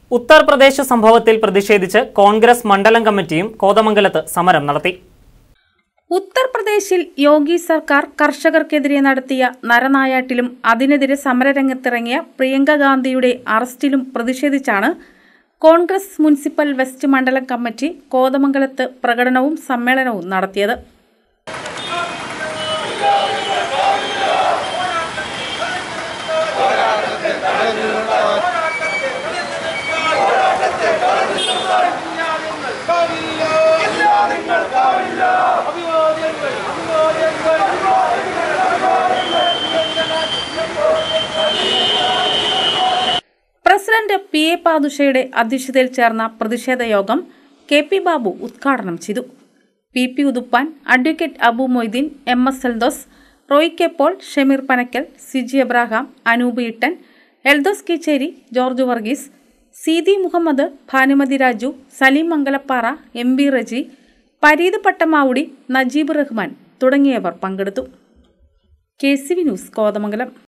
ഉത്തർപ്രദേശ് സംഭവത്തിൽ പ്രതിഷേധിച്ച് കോൺഗ്രസ് മണ്ഡലം കമ്മിറ്റിയും കോതമംഗലത്ത് സമരം നടത്തി ഉത്തർപ്രദേശിൽ യോഗി സർക്കാർ കർഷകർക്കെതിരെ നടത്തിയ നരനായാട്ടിലും അതിനെതിരെ സമരരംഗത്തിറങ്ങിയ പ്രിയങ്ക ഗാന്ധിയുടെ അറസ്റ്റിലും പ്രതിഷേധിച്ചാണ് കോൺഗ്രസ് മുനിസിപ്പൽ വെസ്റ്റ് മണ്ഡലം കമ്മിറ്റി കോതമംഗലത്ത് പ്രകടനവും സമ്മേളനവും നടത്തിയത് പ്രസിഡന്റ് പി എ പാതുഷയുടെ അധ്യക്ഷതയിൽ ചേർന്ന പ്രതിഷേധ യോഗം കെ പി ബാബു ഉദ്ഘാടനം ചെയ്തു P P Uthuppan advocate Abu Moideen M S Eldhose Roy K Paul Shameer Panakkal Siji Abraham Anoop Ittan Eldhose Keecheri George Varghese Seethi Muhammad Bhanumathi Raju Saleem Mangalappara M B Reji Pareeth Pattamavudi Najeeb Rahman തുടങ്ങിയവർ പങ്കെടുത്തു K C V news Kothamangalam